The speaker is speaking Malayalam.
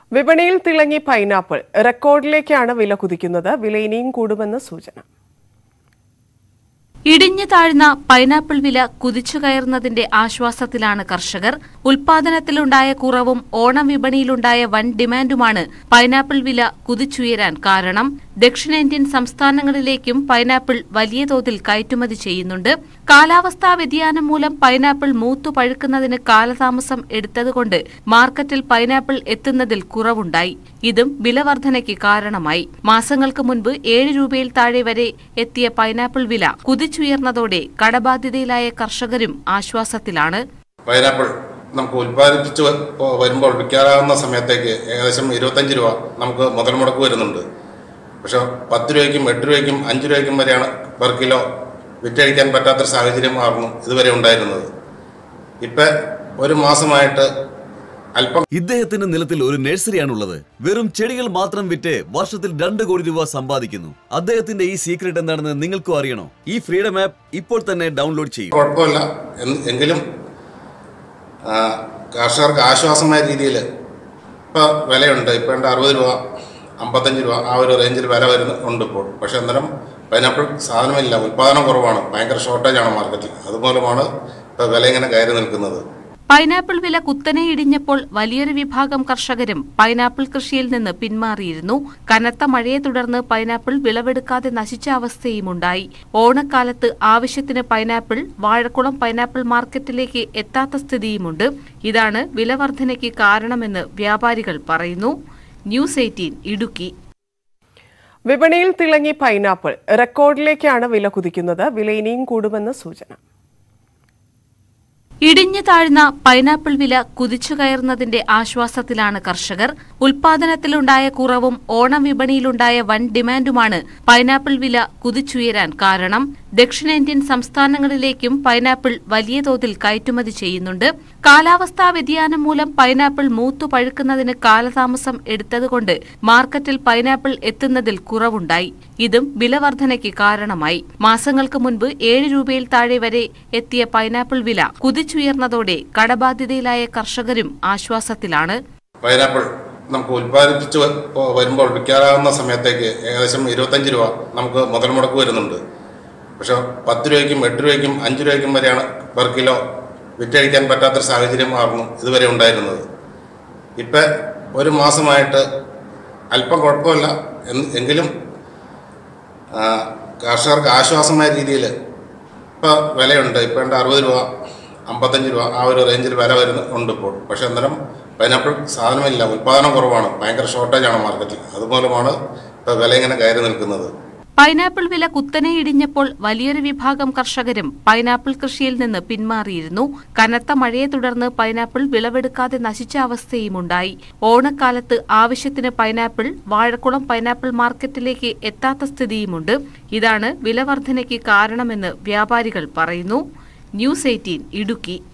വിപണിയിൽ തിളങ്ങി പൈനാപ്പിൾ റെക്കോർഡിലേക്കാണ് വില കുതിക്കുന്നത് വില ഇനിയും കൂടുമെന്ന് സൂചന ഇടിഞ്ഞു താഴ്ന്ന പൈനാപ്പിൾ വില കുതിച്ചു കയറുന്നതിന്റെ ആശ്വാസത്തിലാണ് കർഷകർ ഉൽപാദനത്തിലുണ്ടായ കുറവും ഓണം വിപണിയിലുണ്ടായ വൻ ഡിമാൻഡുമാണ് പൈനാപ്പിൾ വില കുതിച്ചുയരാൻ കാരണം ദക്ഷിണേന്ത്യൻ സംസ്ഥാനങ്ങളിലേക്കും പൈനാപ്പിൾ വലിയ തോതിൽ കയറ്റുമതി ചെയ്യുന്നുണ്ട് കാലാവസ്ഥാ വ്യതിയാനം മൂലം പൈനാപ്പിൾ മൂത്തു പഴുക്കുന്നതിന് കാലതാമസം എടുത്തതുകൊണ്ട് മാർക്കറ്റിൽ പൈനാപ്പിൾ എത്തുന്നതിൽ കുറവുണ്ടായി ഇതും വിലവർധനയ്ക്ക് കാരണമായി മാസങ്ങൾക്ക് മുൻപ് ഏഴ് രൂപയിൽ താഴെ വരെ എത്തിയ പൈനാപ്പിൾ വില കുതിച്ചുയർന്നതോടെ കടബാധ്യതയിലായ കർഷകരും ആശ്വാസത്തിലാണ് പൈനാപ്പിൾ നമുക്ക് ഉൽപ്പാദിപ്പിച്ച് വ- വരുമ്പോൾ വിൽക്കാറാവുന്ന സമയത്തേക്ക് ഏകദേശം ഇരുപത്തഞ്ച് രൂപ നമുക്ക് മുതൽ മുടക്ക് വരുന്നുണ്ട് പക്ഷെ പത്ത് രൂപയ്ക്കും എട്ട് രൂപയ്ക്കും അഞ്ച് രൂപയ്ക്കും വരെയാണ് പെർ കിലോ വിറ്റഴിക്കാൻ പറ്റാത്തൊരു സാഹചര്യമായിരുന്നു ഇതുവരെ ഉണ്ടായിരുന്നത് ഇപ്പം ഒരു മാസമായിട്ട് അല്പം ഇദ്ദേഹത്തിന്റെ നിലത്തിൽ ഒരു നഴ്സറിയാണുള്ളത് വെറും ചെടികൾ മാത്രം വിറ്റ് വർഷത്തിൽ രണ്ട് കോടി രൂപ സമ്പാദിക്കുന്നു അദ്ദേഹത്തിന്റെ ഈ സീക്രട്ട് എന്താണെന്ന് നിങ്ങൾക്കും അറിയണോ ഈ ഫ്രീഡം ആപ്പ് ഇപ്പോൾ തന്നെ ഡൗൺലോഡ് ചെയ്യും കുഴപ്പമില്ല എന്ന് എങ്കിലും ആ, കർഷകർക്ക് ആശ്വാസമായ രീതിയിൽ ഇപ്പോൾ വിലയുണ്ട് ഇപ്പോൾ ഉണ്ട് അറുപത് രൂപ അമ്പത്തഞ്ച് രൂപ ആ ഒരു റേഞ്ചിൽ വില വരുന്ന ഉണ്ട് ഇപ്പോൾ പക്ഷേ അന്നേരം പൈനാപ്പിൾ സാധനമില്ല ഉൽപ്പാദനം കുറവാണ് ഭയങ്കര ഷോർട്ടേജാണ് മാർക്കറ്റിൽ അതുമൂലമാണ് ഇപ്പോൾ വില ഇങ്ങനെ കയറി നിൽക്കുന്നത് പൈനാപ്പിൾ വില കുത്തനെ ഇടിഞ്ഞപ്പോൾ വലിയൊരു വിഭാഗം കർഷകരും പൈനാപ്പിൾ കൃഷിയിൽ നിന്ന് പിന്മാറിയിരുന്നു കനത്ത മഴയെ തുടർന്ന് പൈനാപ്പിൾ വിളവെടുക്കാതെ നശിച്ച അവസ്ഥയുമുണ്ടായി ഓണക്കാലത്ത് ആവശ്യത്തിന് പൈനാപ്പിൾ വാഴക്കുളം പൈനാപ്പിൾ മാർക്കറ്റിലേക്ക് എത്താത്ത സ്ഥിതിയുമുണ്ട് ഇതാണ് വിലവർധനയ്ക്ക് കാരണമെന്ന് വ്യാപാരികൾ പറയുന്നു ന്യൂസ് എയ്റ്റീൻ ഇടുക്കി വിപണിയിൽ തിളങ്ങി പൈനാപ്പിൾ റെക്കോർഡിലേക്കാണ് വില കുതിക്കുന്നത് വില ഇനിയും കൂടുമെന്ന് സൂചന ഇടിഞ്ഞു താഴ്ന്ന പൈനാപ്പിൾ വില കുതിച്ചു കയറുന്നതിന്റെ ആശ്വാസത്തിലാണ് കർഷകർ ഉൽപാദനത്തിലുണ്ടായ കുറവും ഓണം വിപണിയിലുണ്ടായ വൻ ഡിമാൻഡുമാണ് പൈനാപ്പിൾ വില കുതിച്ചുയരാൻ കാരണം ദക്ഷിണേന്ത്യൻ സംസ്ഥാനങ്ങളിലേക്കും പൈനാപ്പിൾ വലിയ തോതിൽ കയറ്റുമതി ചെയ്യുന്നുണ്ട് കാലാവസ്ഥാ വ്യതിയാനം മൂലം പൈനാപ്പിൾ മൂത്തു പഴുക്കുന്നതിന് കാലതാമസം എടുത്തതുകൊണ്ട് മാർക്കറ്റിൽ പൈനാപ്പിൾ എത്തുന്നതിൽ കുറവുണ്ടായി ഇതും വിലവർധനയ്ക്ക് കാരണമായി മാസങ്ങൾക്ക് മുൻപ് ഏഴ് രൂപയിൽ താഴെ വരെ എത്തിയ പൈനാപ്പിൾ വില കുതിച്ചുയർന്നതോടെ കടബാധ്യതയിലായ കർഷകരും ആശ്വാസത്തിലാണ് പൈനാപ്പിൾ നമുക്ക് ഉൽപ്പാദിപ്പിച്ച് വ- വരുമ്പോൾ വിൽക്കാറാവുന്ന സമയത്തേക്ക് ഏകദേശം ഇരുപത്തഞ്ച് രൂപ നമുക്ക് മുതൽ മുടക്ക് വരുന്നുണ്ട് പക്ഷെ പത്ത് രൂപയ്ക്കും എട്ട് രൂപയ്ക്കും അഞ്ച് രൂപയ്ക്കും വരെയാണ് പെർ കിലോ വിറ്റഴിക്കാൻ പറ്റാത്തൊരു സാഹചര്യമായിരുന്നു ഇതുവരെ ഉണ്ടായിരുന്നത് ഇപ്പം ഒരു മാസമായിട്ട് അല്പം കുഴപ്പമില്ല എന്ന് എങ്കിലും ആ, കർഷകർക്ക് ആശ്വാസമായ രീതിയിൽ ഇപ്പോൾ വിലയുണ്ട് ഇപ്പോൾ ഉണ്ട് അറുപത് രൂപ അമ്പത്തഞ്ച് രൂപ ആ ഒരു റേഞ്ചിൽ വില വരുന്ന ഉണ്ട് ഇപ്പോൾ പക്ഷേ അന്നേരം പൈനാപ്പിൾ സാധനമില്ല ഉൽപ്പാദനം കുറവാണ് ഭയങ്കര ഷോർട്ടേജാണ് മാർക്കറ്റിൽ അതുമൂലമാണ് ഇപ്പോൾ വില ഇങ്ങനെ കയറി നിൽക്കുന്നത് പൈനാപ്പിൾ വില കുത്തനെ ഇടിഞ്ഞപ്പോൾ വലിയൊരു വിഭാഗം കർഷകരും പൈനാപ്പിൾ കൃഷിയിൽ നിന്ന് പിന്മാറിയിരുന്നു കനത്ത മഴയെ തുടർന്ന് പൈനാപ്പിൾ വിളവെടുക്കാതെ നശിച്ച അവസ്ഥയുമുണ്ടായി ഓണക്കാലത്ത് ആവശ്യത്തിന് പൈനാപ്പിൾ വാഴക്കുളം പൈനാപ്പിൾ മാർക്കറ്റിലേക്ക് എത്താത്ത സ്ഥിതിയുമുണ്ട് ഇതാണ് വിലവർധനയ്ക്ക് കാരണമെന്ന് വ്യാപാരികൾ പറയുന്നു ന്യൂസ് എയ്റ്റീൻ ഇടുക്കി